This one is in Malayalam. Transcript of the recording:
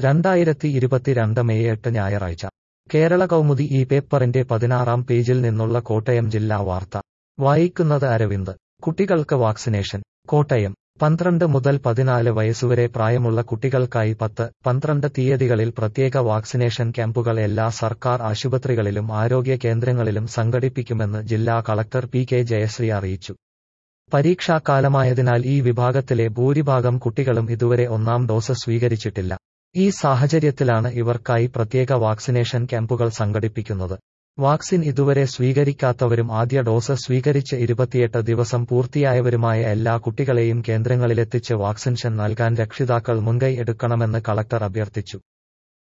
രണ്ടായിരത്തി ഇരുപത്തിരണ്ട് മെയ് എട്ട് ഞായറാഴ്ച കേരള കൗമുദി ഈ പേപ്പറിന്റെ പതിനാറാം പേജിൽ നിന്നുള്ള കോട്ടയം ജില്ലാ വാർത്ത വായിക്കുന്നത് അരവിന്ദ് കുട്ടികൾക്ക് വാക്സിനേഷൻ കോട്ടയം പന്ത്രണ്ട് മുതൽ പതിനാല് വയസ്സുവരെ പ്രായമുള്ള കുട്ടികൾക്കായി പത്ത് പന്ത്രണ്ട് തീയതികളിൽ പ്രത്യേക വാക്സിനേഷൻ ക്യാമ്പുകൾ എല്ലാ സർക്കാർ ആശുപത്രികളിലും ആരോഗ്യ കേന്ദ്രങ്ങളിലും സംഘടിപ്പിക്കുമെന്ന് ജില്ലാ കളക്ടർ പി കെ ജയശ്രീ അറിയിച്ചു പരീക്ഷാക്കാലമായതിനാൽ ഈ വിഭാഗത്തിലെ ഭൂരിഭാഗം കുട്ടികളും ഇതുവരെ ഒന്നാം ഡോസ് സ്വീകരിച്ചിട്ടില്ല ഈ സാഹചര്യത്തിലാണ് ഇവർക്കായി പ്രത്യേക വാക്സിനേഷൻ ക്യാമ്പുകൾ സംഘടിപ്പിക്കുന്നത് വാക്സിൻ ഇതുവരെ സ്വീകരിക്കാത്തവരും ആദ്യ ഡോസ് സ്വീകരിച്ച് ഇരുപത്തിയെട്ട് ദിവസം പൂർത്തിയായവരുമായ എല്ലാ കുട്ടികളെയും കേന്ദ്രങ്ങളിലെത്തിച്ച് വാക്സിനേഷൻ നൽകാൻ രക്ഷിതാക്കൾ മുൻകൈ എടുക്കണമെന്ന് കളക്ടർ അഭ്യർത്ഥിച്ചു